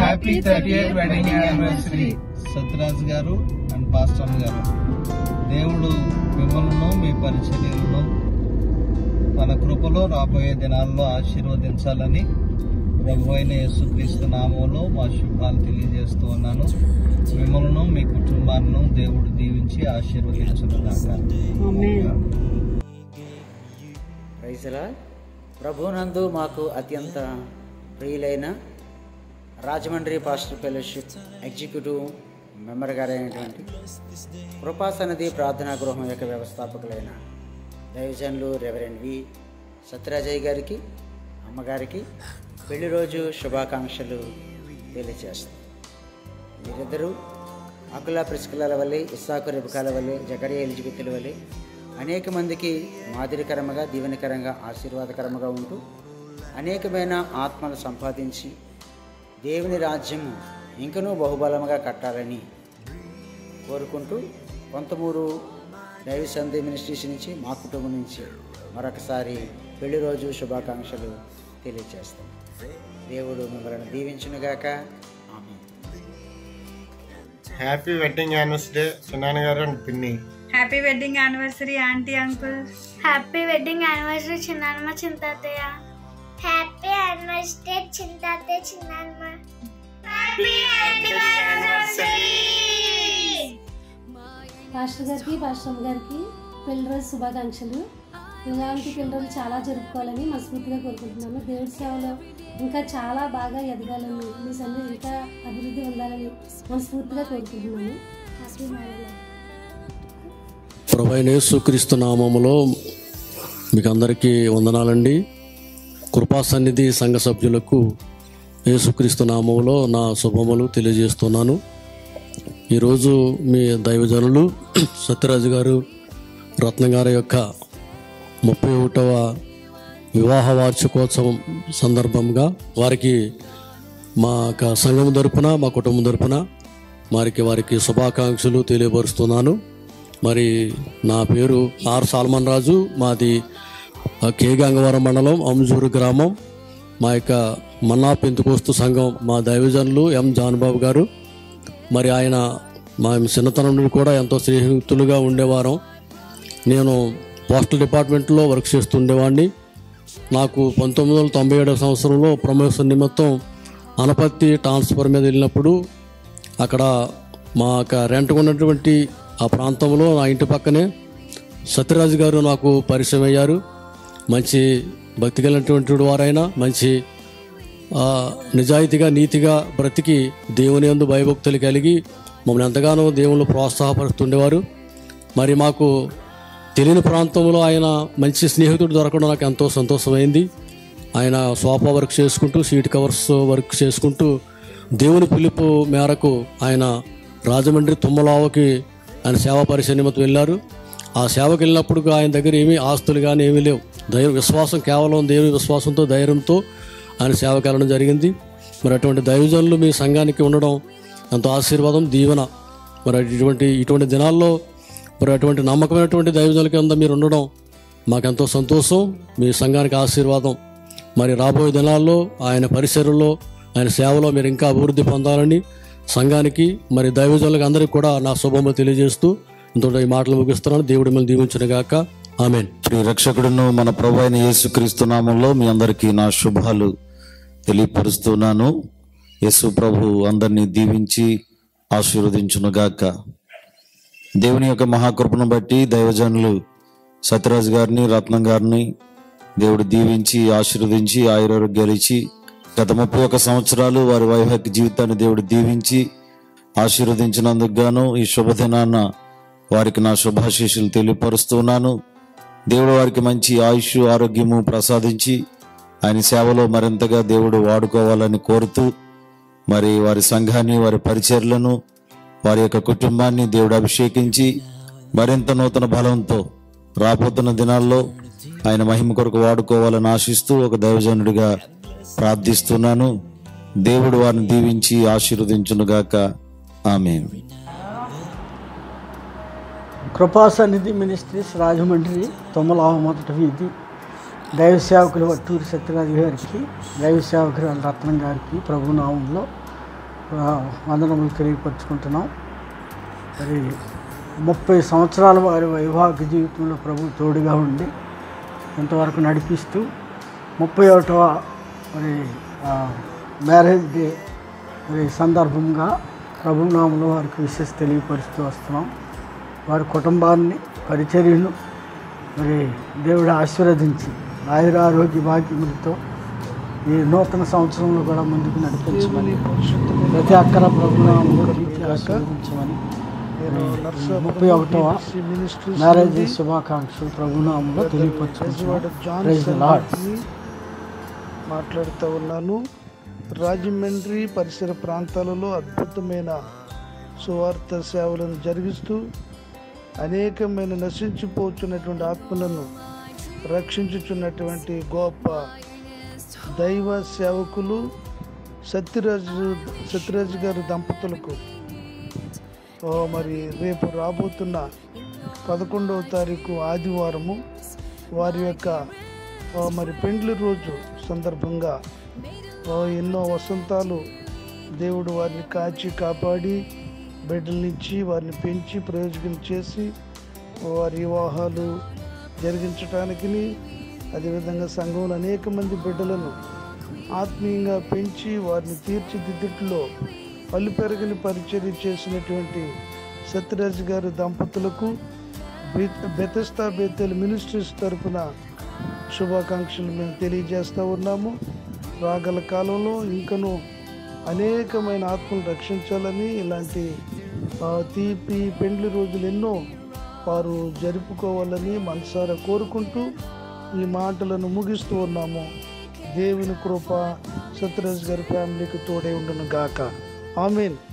Happy thirty eighth wedding anniversary Satyaraj garu and pastor గారు దేవుడు మిమ్మల్ని మీ పరిచర్యలను తన కృపలో రాబోయే దినాల్లో ఆశీర్వదించాలని ప్రభు అయిన యేసుక్రీస్తు నామంలో మా శుభాలు తెలియజేస్తూ ఉన్నాను మిమ్మల్ని మీ కుటుంబాలను దేవుడు దీవించి ఆశీర్వదించుగాక ప్రైజలా ప్రభునందు మాకు అత్యంత ప్రియులైన Rajahmundry pastor fellowship executive member గారైనటువంటి కృపాసనది ప్రార్థనా గృహం యొక్క వ్యవస్థాపకులైన దైవజనులు రెవరెండ్ వి సత్యరాజయ్య గారికి అమ్మగారికి పెళ్లి రోజు శుభాకాంక్షలు తెలియజేస్తాం వీరిద్దరూ అకుల ప్రిస్కుల వల్లే ఇస్సాకు రెబకాల వల్లే జకరియా ఎలిజబెత్తుల వల్లే అనేక మందికి మాదిరికరంగా దీవెనకరంగా ఆశీర్వాదకరంగా ఉంటూ అనేకమైన ఆత్మలు సంపాదించి దేవుని రాజ్యము ఇంకనూ బహుబలముగా కట్టాలని కోరుకుంటూ కొంతమూరు దైవ సంధి మినిస్ట్రీస్ నుంచి మా కుటుంబం నుంచి మరొకసారి పెళ్లి రోజు శుభాకాంక్షలు తెలియజేస్తాం దేవుడు మిమ్మల్ని దీవించునుగాక ఆమె హ్యాపీ వెడ్డింగ్ యానివర్సరీ చిన్నాన్న గారు అండ్ పిన్ని happy wedding anniversary aunty uncle happy wedding anniversary చిన్నానమ్మ చింతాతయ్య హ్యాపీ యానివర్సరీ చింతాతయ్య చిన్నానమ్మ హ్యాపీ పాస్టర్ గారికి పాస్టర్ గారికి పెళ్లి రోజు శుభాకాంక్షలు ఇలాంటి పెళ్లి రోజులు చాలా జరుపుకోవాలని మనస్ఫూర్తిగా కోరుకుంటున్నాను దేవుడి సేవలో ఇంకా చాలా బాగా ఎదగాలని మీ సన్నిధి ఇంకా అభివృద్ధి ఉండాలని మనస్ఫూర్తిగా కోరుకుంటున్నాను హ్యాపీ మ్యారేజ్ లైఫ్ ప్రభైన యేసుక్రీస్తు నామములో మీకు అందరికీ వందనాలండి కృపా సన్నిధి సంఘ సభ్యులకు యేసుక్రీస్తు నామములో నా శుభములు తెలియజేస్తున్నాను ఈరోజు మీ దైవజనులు సత్యరాజు గారు రత్న గారి యొక్క ముప్పై ఒకటవ వివాహ వార్షికోత్సవం సందర్భంగా వారికి మా యొక్క సంఘం తరపున మా కుటుంబం తరపున వారికి వారికి శుభాకాంక్షలు తెలియపరుస్తున్నాను మరి నా పేరు ఆర్ సాల్మన్ రాజు మాది ఆ, కే గంగవరం మండలం అంజూరు గ్రామం మా యొక్క మన్నా పెంతుకోస్తు సంఘం మా దైవజనులు ఎం జాన్బాబు గారు మరి ఆయన మా చిన్నతనం నుండి కూడా ఎంతో స్నేహితులుగా ఉండేవారం నేను పోస్టల్ డిపార్ట్మెంట్లో వర్క్ చేస్తుండేవాడిని నాకు పంతొమ్మిది వందల తొంభై ఏడవ సంవత్సరంలో ప్రమోషన్ నిమిత్తం అనపత్తి ట్రాన్స్ఫర్ మీద వెళ్ళినప్పుడు అక్కడ మా యొక్క రెంట్ ఉన్నటువంటి ఆ ప్రాంతంలో నా ఇంటి పక్కనే సత్యరాజు గారు నాకు పరిచయం అయ్యారు మంచి భక్తి కలిగినటువంటి వారైనా మంచి ఆ, నిజాయితీగా నీతిగా బ్రతికి దేవుని యందు భయభక్తులు కలిగి మమ్మల్ని ఎంతగానో దేవుళ్ళు ప్రోత్సాహపరుస్తుండేవారు మరి మాకు తెలియని ప్రాంతంలో ఆయన మంచి స్నేహితుడు దొరకడం నాకు ఎంతో సంతోషమైంది ఆయన సోఫా వర్క్ చేసుకుంటూ సీట్ కవర్స్ వర్క్ చేసుకుంటూ దేవుని పిలుపు మేరకు ఆయన రాజమండ్రి తుమ్మలావకి ఆయన సేవా పరిచయ నిమిత్తం వెళ్ళారు ఆ సేవకి వెళ్ళినప్పుడు ఆయన దగ్గర ఏమీ ఆస్తులు కానీ ఏమీ లేవు ధైర్యం విశ్వాసం కేవలం దేవుని విశ్వాసంతో ధైర్యంతో ఆయన సేవకి వెళ్ళడం జరిగింది మరి అటువంటి దైవజనులు మీ సంఘానికి ఉండడం ఎంతో ఆశీర్వాదం దీవెన మరి ఇటువంటి ఇటువంటి దినాల్లో మరి అటువంటి నమ్మకమైనటువంటి దైవజనుల కింద మీరు ఉండడం మాకెంతో సంతోషం మీ సంఘానికి ఆశీర్వాదం మరి రాబోయే దినాల్లో ఆయన పరిసరంలో ఆయన సేవలో మీరు ఇంకా అభివృద్ధి పొందాలని సంఘానికి మరి దైవజనులకు అందరికీ కూడా నా శుభము తెలియజేస్తూ ఇంతో ఈ మాటలు ముగిస్తున్నాను దేవుడి మిమ్మల్ని దీవించునుగాక ఆమెన్ శ్రీ రక్షకుడును మన ప్రభు అయిన యేసుక్రీస్తు నామంలో మీ అందరికీ నా శుభాలు తెలియపరుస్తున్నాను యేసు ప్రభు అందరినీ దీవించి ఆశీర్వదించునుగాక దేవుని యొక్క మహాకృపను బట్టి దైవజనులు సత్యరాజ్ గారిని రత్నం గారిని దేవుడు దీవించి ఆశీర్వదించి ఆయురోగ్యాలు ఇచ్చి గత ముప్పై ఒక్క సంవత్సరాలు వారి వైవాహిక జీవితాన్ని దేవుడు దీవించి ఆశీర్వదించినందుకు గాను ఈ శుభదినాన్న వారికి నా శుభాశీస్సులు తెలియపరుస్తున్నాను దేవుడు వారికి మంచి ఆయుష్ ఆరోగ్యము ప్రసాదించి ఆయన సేవలో మరింతగా దేవుడు వాడుకోవాలని కోరుతూ మరి వారి సంఘాన్ని వారి పరిచర్లను వారి యొక్క కుటుంబాన్ని దేవుడు అభిషేకించి మరింత నూతన బలంతో రాబోతున్న దినాల్లో ఆయన మహిమ కొరకు వాడుకోవాలని ఆశిస్తూ ఒక దైవజనుడిగా ప్రార్థిస్తున్నాను దేవుడు వారిని దీవించి ఆశీర్వదించునుగాక ఆమె కృపాసన్నిధి మినిస్ట్రీస్ రాజమండ్రి తొమ్మలావ మొదటి వీధి దైవ సేవకులు వట్టూరి సత్యరాజు గారికి దైవ సేవకురాలు రత్నం గారికి ప్రభునామంలో ఆ, వందనములు తెలియపరుచుకుంటున్నాం మరి ముప్పై సంవత్సరాల వారి వైవాహిక జీవితంలో ప్రభు తోడుగా ఉండి ఇంతవరకు నడిపిస్తూ ముప్పై ఒకటవ మరి ఆ, మ్యారేజ్ డే మరి సందర్భంగా ప్రభు నామంలో వారికి విశేష తెలియపరుస్తూ వస్తున్నాం వారి కుటుంబాన్ని పరిచర్యను మరి దేవుడు ఆశీర్వదించి ఆయురారోగ్య భాగ్యములతో ఈ నూతన సంవత్సరంలో కూడా ముందుకు నడిపించమని ప్రతి అక్కర ప్రభునామంలో దీవించి ఆశీర్వదించమని మరి ముప్పై ఒకటవ మ్యారేజ్ శుభాకాంక్షలు ప్రభునామంలో తెలియపరచుకుంటున్నాం Praise the Lord. మాట్లాడుతూ ఉన్నాను రాజమండ్రి పరిసర ప్రాంతాలలో అద్భుతమైన సువార్త సేవలను జరిగిస్తూ అనేకమైన నశించిపోతున్నటువంటి ఆత్మలను రక్షించుచున్నటువంటి గొప్ప దైవ సేవకులు సత్యరాజు సత్యరాజు గారి దంపతులకు ఓ మరి రేపు రాబోతున్న పదకొండవ తారీఖు ఆదివారము వారి యొక్క ఓ మరి పెండ్లి రోజు సందర్భంగా ఓ ఎన్నో వసంతాలు దేవుడు వారిని కాచి కాపాడి బిడ్డలనిచ్చి వారిని పెంచి ప్రయోజకం చేసి వారి వివాహాలు జరిగించటానికి అదేవిధంగా సంఘంలో అనేక మంది బిడ్డలను ఆత్మీయంగా పెంచి వారిని తీర్చిదిద్దుట్లో పళ్ళు పెరగని పరిచర్య చేసినటువంటి సత్యరాజు గారి దంపతులకు బె- బెతస్తా బేతెల్ మినిస్ట్రీస్ తరపున శుభాకాంక్షలు మేము తెలియజేస్తూ ఉన్నాము రాగల కాలంలో ఇంకను అనేకమైన ఆత్మలు రక్షించాలని ఇలాంటి ఆ, తీపి పెండ్లి రోజులు ఎన్నో వారు జరుపుకోవాలని మనసారా కోరుకుంటూ ఈ మాటలను ముగిస్తూ ఉన్నాము దేవుని కృప సత్యరాజ్ గారి ఫ్యామిలీకి తోడే ఉండును గాక ఆమెన్